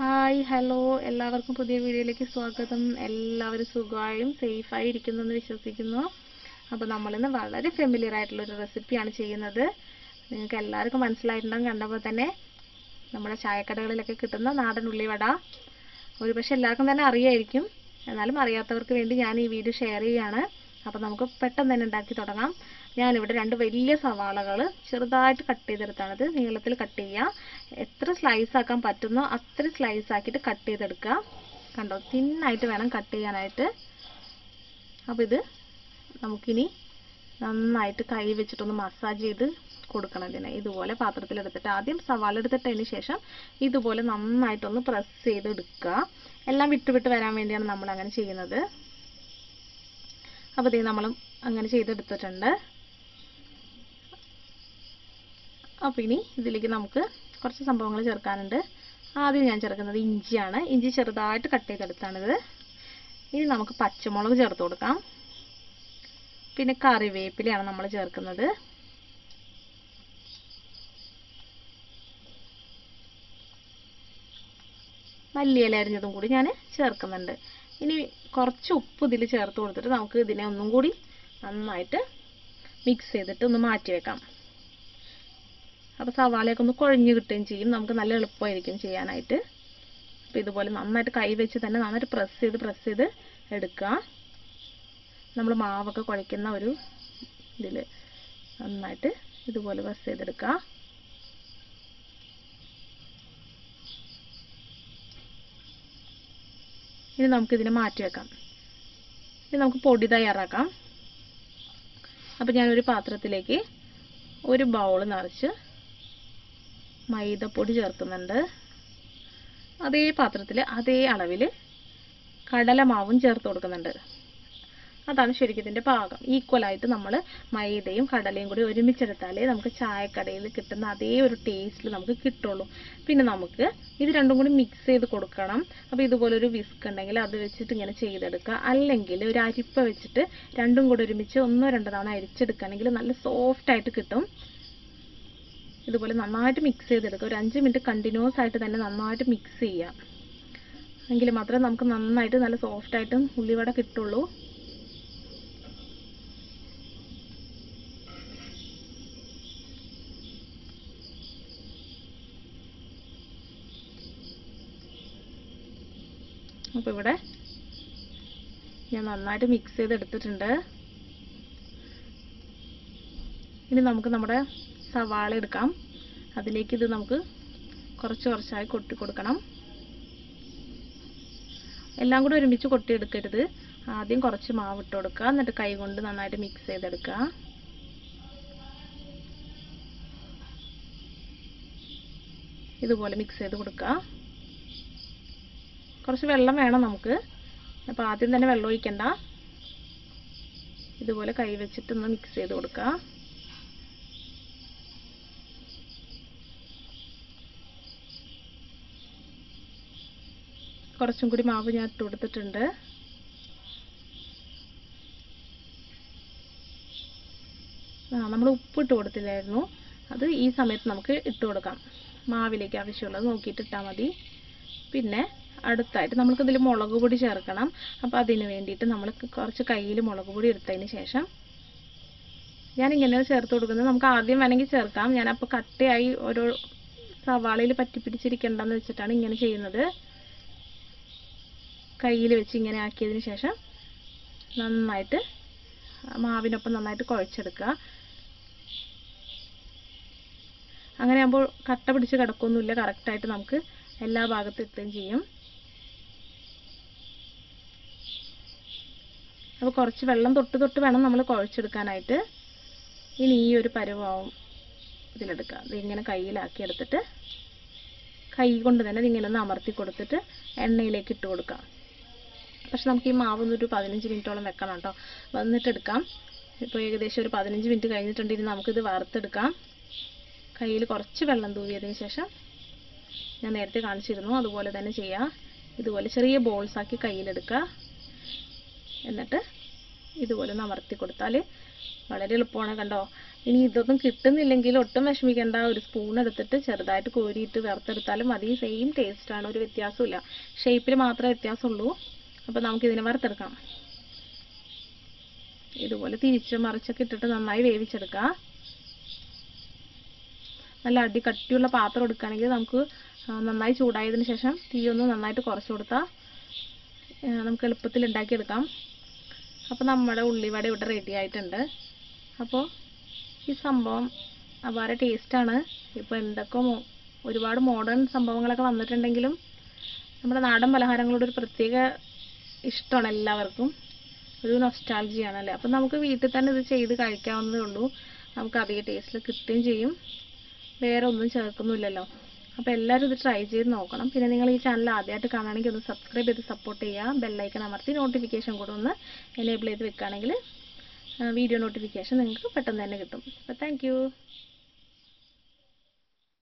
hi hello എല്ലാവർക്കും പുതിയ വീഡിയോയിലേക്ക് സ്വാഗതം എല്ലാവരും സുഖമായും സേഫായി ഇരിക്കുന്നു എന്ന് വിശ്വസിക്കുന്നു അപ്പോൾ നമ്മളിന്ന് വളരെ ഫെമിലിയർ ആയിട്ടുള്ളൊരു റെസിപ്പിയാണ് ചെയ്യുന്നത് നിങ്ങൾക്ക് എല്ലാവർക്കും മനസ്സിലായിട്ടുണ്ടാകും കണ്ടപ്പോൾ തന്നെ നമ്മുടെ ചായക്കടകളിലൊക്കെ കിട്ടുന്ന നാടൻ ഉള്ളിവട ഒരുപക്ഷെ എല്ലാവർക്കും തന്നെ അറിയായിരിക്കും എന്നാലും അറിയാത്തവർക്ക് വേണ്ടി ഞാൻ ഈ വീഡിയോ ഷെയർ ചെയ്യുകയാണ് അപ്പോൾ നമുക്ക് പെട്ടെന്ന് തന്നെ ഉണ്ടാക്കി തുടങ്ങാം ഞാനിവിടെ രണ്ട് വലിയ സവാളകൾ ചെറുതായിട്ട് കട്ട് ചെയ്തെടുത്താണിത് നീളത്തിൽ കട്ട് ചെയ്യുക എത്ര സ്ലൈസ് ആക്കാൻ പറ്റുന്നോ അത്ര സ്ലൈസ് ആക്കിയിട്ട് കട്ട് ചെയ്തെടുക്കുക കണ്ടോ തിന്നായിട്ട് വേണം കട്ട് ചെയ്യാനായിട്ട് അപ്പോൾ ഇത് നമുക്കിനി നന്നായിട്ട് കൈ വെച്ചിട്ടൊന്ന് മസാജ് ചെയ്ത് കൊടുക്കണം ഇതിനെ ഇതുപോലെ പാത്രത്തിലെടുത്തിട്ട് ആദ്യം സവാള എടുത്തിട്ടതിന് ശേഷം ഇതുപോലെ നന്നായിട്ടൊന്ന് പ്രസ് ചെയ്ത് എടുക്കുക എല്ലാം വിട്ട് വിട്ട് വരാൻ വേണ്ടിയാണ് നമ്മൾ അങ്ങനെ ചെയ്യുന്നത് അപ്പോൾ ഇത് നമ്മൾ അങ്ങനെ ചെയ്തെടുത്തിട്ടുണ്ട് അപ്പോൾ ഇനി ഇതിലേക്ക് നമുക്ക് കുറച്ച് സംഭവങ്ങൾ ചേർക്കാനുണ്ട് ആദ്യം ഞാൻ ചേർക്കുന്നത് ഇഞ്ചിയാണ് ഇഞ്ചി ചെറുതായിട്ട് കട്ട് ചെയ്തെടുത്താണിത് ഇനി നമുക്ക് പച്ചമുളക് ചേർത്ത് കൊടുക്കാം പിന്നെ കറിവേപ്പിലയാണ് നമ്മൾ ചേർക്കുന്നത് മല്ലിയില അരിഞ്ഞതും കൂടി ഞാൻ ചേർക്കുന്നുണ്ട് ഇനി കുറച്ച് ഉപ്പ് ഇതിൽ ചേർത്ത് കൊടുത്തിട്ട് നമുക്ക് ഇതിനെ ഒന്നും കൂടി നന്നായിട്ട് മിക്സ് ചെയ്തിട്ട് ഒന്ന് മാറ്റി വെക്കാം അപ്പോൾ സവാളയൊക്കെ ഒന്ന് കുഴഞ്ഞ് കിട്ടുകയും ചെയ്യും നമുക്ക് നല്ല എളുപ്പമായിരിക്കും ചെയ്യാനായിട്ട് അപ്പോൾ ഇതുപോലെ നന്നായിട്ട് കൈ വെച്ച് തന്നെ നന്നായിട്ട് പ്രസ് ചെയ്ത് പ്രസ് ചെയ്ത് എടുക്കുക നമ്മൾ മാവൊക്കെ കുഴയ്ക്കുന്ന ഒരു ഇതിൽ നന്നായിട്ട് ഇതുപോലെ പ്രസ് ചെയ്തെടുക്കുക ഇനി നമുക്കിതിനെ മാറ്റി വെക്കാം ഇനി നമുക്ക് പൊടി തയ്യാറാക്കാം അപ്പോൾ ഞാനൊരു പാത്രത്തിലേക്ക് ഒരു ബൗൾ നിറച്ച് മൈദപ്പൊടി ചേർക്കുന്നുണ്ട് അതേ പാത്രത്തിൽ അതേ അളവിൽ കടലമാവും ചേർത്ത് കൊടുക്കുന്നുണ്ട് അതാണ് ശരിക്കും ഇതിൻ്റെ പാകം ഈക്വലായിട്ട് നമ്മൾ മൈദയും കടലയും കൂടി ഒരുമിച്ചെടുത്താലേ നമുക്ക് ചായക്കടയിൽ കിട്ടുന്ന അതേ ഒരു ടേസ്റ്റിൽ നമുക്ക് കിട്ടുള്ളൂ പിന്നെ നമുക്ക് ഇത് രണ്ടും കൂടി മിക്സ് ചെയ്ത് കൊടുക്കണം അപ്പോൾ ഇതുപോലെ ഒരു വിസ്ക് ഉണ്ടെങ്കിൽ അത് വെച്ചിട്ട് ഇങ്ങനെ ചെയ്തെടുക്കുക അല്ലെങ്കിൽ ഒരു അരിപ്പ വെച്ചിട്ട് രണ്ടും കൂടി ഒരുമിച്ച് ഒന്നോ രണ്ടോ തവണ അരിച്ചെടുക്കുകയാണെങ്കിൽ നല്ല സോഫ്റ്റ് ആയിട്ട് കിട്ടും ഇതുപോലെ നന്നായിട്ട് മിക്സ് ചെയ്തെടുക്കുക ഒരു അഞ്ച് മിനിറ്റ് കണ്ടിന്യൂസ് ആയിട്ട് തന്നെ നന്നായിട്ട് മിക്സ് ചെയ്യാം എങ്കിൽ മാത്രമേ നമുക്ക് നന്നായിട്ട് നല്ല സോഫ്റ്റ് ആയിട്ടും ഉള്ളിവട കിട്ടുള്ളൂ അപ്പോൾ ഇവിടെ ഞാൻ നന്നായിട്ട് മിക്സ് ചെയ്തെടുത്തിട്ടുണ്ട് ഇനി നമുക്ക് നമ്മുടെ സവാള എടുക്കാം അതിലേക്ക് ഇത് നമുക്ക് കുറച്ച് കുറച്ചായി കൊട്ടി കൊടുക്കണം എല്ലാം കൂടി ഒരുമിച്ച് കൊട്ടിയെടുക്കരുത് ആദ്യം കുറച്ച് മാവ് ഇട്ട് കൊടുക്കുക എന്നിട്ട് കൈ കൊണ്ട് നന്നായിട്ട് മിക്സ് ചെയ്തെടുക്കുക ഇതുപോലെ മിക്സ് ചെയ്ത് കൊടുക്കുക കുറച്ച് വെള്ളം വേണം നമുക്ക് അപ്പോൾ ആദ്യം തന്നെ വെള്ളം ഒഴിക്കണ്ട ഇതുപോലെ കൈ വെച്ചിട്ടൊന്ന് മിക്സ് ചെയ്ത് കൊടുക്കുക കുറച്ചും കൂടി മാവ് ഞാൻ ഇട്ട് കൊടുത്തിട്ടുണ്ട് ആ നമ്മൾ ഉപ്പ് ഇട്ട് കൊടുത്തില്ലായിരുന്നു അത് ഈ സമയത്ത് നമുക്ക് ഇട്ട് കൊടുക്കാം മാവിലേക്ക് ആവശ്യമുള്ളത് നോക്കിയിട്ട് ഇട്ടാൽ മതി പിന്നെ അടുത്തായിട്ട് നമുക്ക് ഇതിൽ മുളക് പൊടി ചേർക്കണം അപ്പോൾ അതിന് വേണ്ടിയിട്ട് നമ്മൾ കുറച്ച് കയ്യിൽ മുളക് പൊടി എടുത്തതിന് ശേഷം ഞാനിങ്ങനെ ചേർത്ത് കൊടുക്കുന്നത് നമുക്ക് ആദ്യം വേണമെങ്കിൽ ചേർക്കാം ഞാനപ്പോൾ കട്ടയായി ഓരോ സവാളയിൽ പറ്റിപ്പിടിച്ചിരിക്കണ്ടെന്ന് വെച്ചിട്ടാണ് ഇങ്ങനെ ചെയ്യുന്നത് കയ്യിൽ വെച്ച് ഇങ്ങനെ ആക്കിയതിന് ശേഷം നന്നായിട്ട് മാവിനൊപ്പം നന്നായിട്ട് കുഴച്ചെടുക്കുക അങ്ങനെ ആകുമ്പോൾ കട്ട പിടിച്ച് കിടക്കൊന്നുമില്ല കറക്റ്റായിട്ട് നമുക്ക് എല്ലാ ഭാഗത്തും എത്തുകയും ചെയ്യും അപ്പോൾ കുറച്ച് വെള്ളം തൊട്ട് തൊട്ട് വേണം നമ്മൾ കുഴച്ചെടുക്കാനായിട്ട് ഇനി ഈ ഒരു പരുവാവും ഇതിലെടുക്കുക ഇതിങ്ങനെ കയ്യിലാക്കി എടുത്തിട്ട് കൈ കൊണ്ട് തന്നെ ഇതിങ്ങനെ ഒന്ന് അമർത്തി കൊടുത്തിട്ട് എണ്ണയിലേക്ക് ഇട്ട് കൊടുക്കാം പക്ഷെ നമുക്ക് ഈ മാവ് ഒരു പതിനഞ്ച് മിനിറ്റോളം വെക്കണം കേട്ടോ വന്നിട്ട് എടുക്കാം ഇപ്പോൾ ഏകദേശം ഒരു പതിനഞ്ച് മിനിറ്റ് കഴിഞ്ഞിട്ടുണ്ടെങ്കിൽ നമുക്കിത് വറുത്തെടുക്കാം കയ്യിൽ കുറച്ച് വെള്ളം തൂവിയതിന് ശേഷം ഞാൻ നേരത്തെ കാണിച്ചിരുന്നു അതുപോലെ തന്നെ ചെയ്യുക ഇതുപോലെ ചെറിയ ബോൾസ് ആക്കി കയ്യിലെടുക്കുക എന്നിട്ട് ഇതുപോലെ ഒന്ന് അമർത്തി കൊടുത്താൽ വളരെ എളുപ്പമാണ് കണ്ടോ ഇനി ഇതൊന്നും കിട്ടുന്നില്ലെങ്കിൽ ഒട്ടും വിഷമിക്കേണ്ട ഒരു സ്പൂൺ എടുത്തിട്ട് ചെറുതായിട്ട് കോരിയിട്ട് വറുത്തെടുത്താലും മതി സെയിം ടേസ്റ്റ് ആണ് ഒരു വ്യത്യാസമില്ല ഷേപ്പിൽ മാത്രമേ വ്യത്യാസമുള്ളൂ അപ്പോൾ നമുക്ക് ഇതിനെ വറുത്തെടുക്കാം ഇതുപോലെ തിരിച്ച് മറിച്ചൊക്കെ ഇട്ടിട്ട് നന്നായി വേവിച്ചെടുക്കുക നല്ല അടി കട്ടിയുള്ള പാത്രം എടുക്കുകയാണെങ്കിൽ നമുക്ക് ആ, നന്നായി ചൂടായതിനു ശേഷം തീ ഒന്ന് നന്നായിട്ട് കുറച്ച് കൊടുത്താൽ നമുക്ക് എളുപ്പത്തിൽ ഉണ്ടാക്കിയെടുക്കാം അപ്പോൾ നമ്മുടെ ഉള്ളിവട ഇവിടെ റെഡി ആയിട്ടുണ്ട് അപ്പോൾ ഈ സംഭവം അപാര ടേസ്റ്റാണ് ഇപ്പോൾ എന്തൊക്കെ മോ- ഒരുപാട് മോഡേൺ സംഭവങ്ങളൊക്കെ വന്നിട്ടുണ്ടെങ്കിലും നമ്മുടെ നാടൻ പലഹാരങ്ങളോട് ഒരു പ്രത്യേക ഇഷ്ടമാണ് എല്ലാവർക്കും ഒരു നൊസ്റ്റാൾജിയാണ് അല്ലേ അപ്പം നമുക്ക് വീട്ടിൽ തന്നെ ഇത് ചെയ്ത് കഴിക്കാവുന്നതേ ഉള്ളൂ നമുക്ക് അധിക ടേസ്റ്റിൽ കിട്ടുകയും ചെയ്യും വേറെ ഒന്നും ചേർക്കുന്നില്ലല്ലോ അപ്പോൾ എല്ലാവരും ഇത് ട്രൈ ചെയ്ത് നോക്കണം പിന്നെ നിങ്ങൾ ഈ ചാനൽ ആദ്യമായിട്ട് കാണുകയാണെങ്കിൽ ഒന്ന് സബ്സ്ക്രൈബ് ചെയ്ത് സപ്പോർട്ട് ചെയ്യുക ബെല്ലൈക്കൺ അമർത്തി നോട്ടിഫിക്കേഷൻ കൂടെ ഒന്ന് എനേബിൾ ചെയ്ത് വെക്കുകയാണെങ്കിൽ വീഡിയോ നോട്ടിഫിക്കേഷൻ നിങ്ങൾക്ക് പെട്ടെന്ന് തന്നെ കിട്ടും അപ്പോൾ താങ്ക്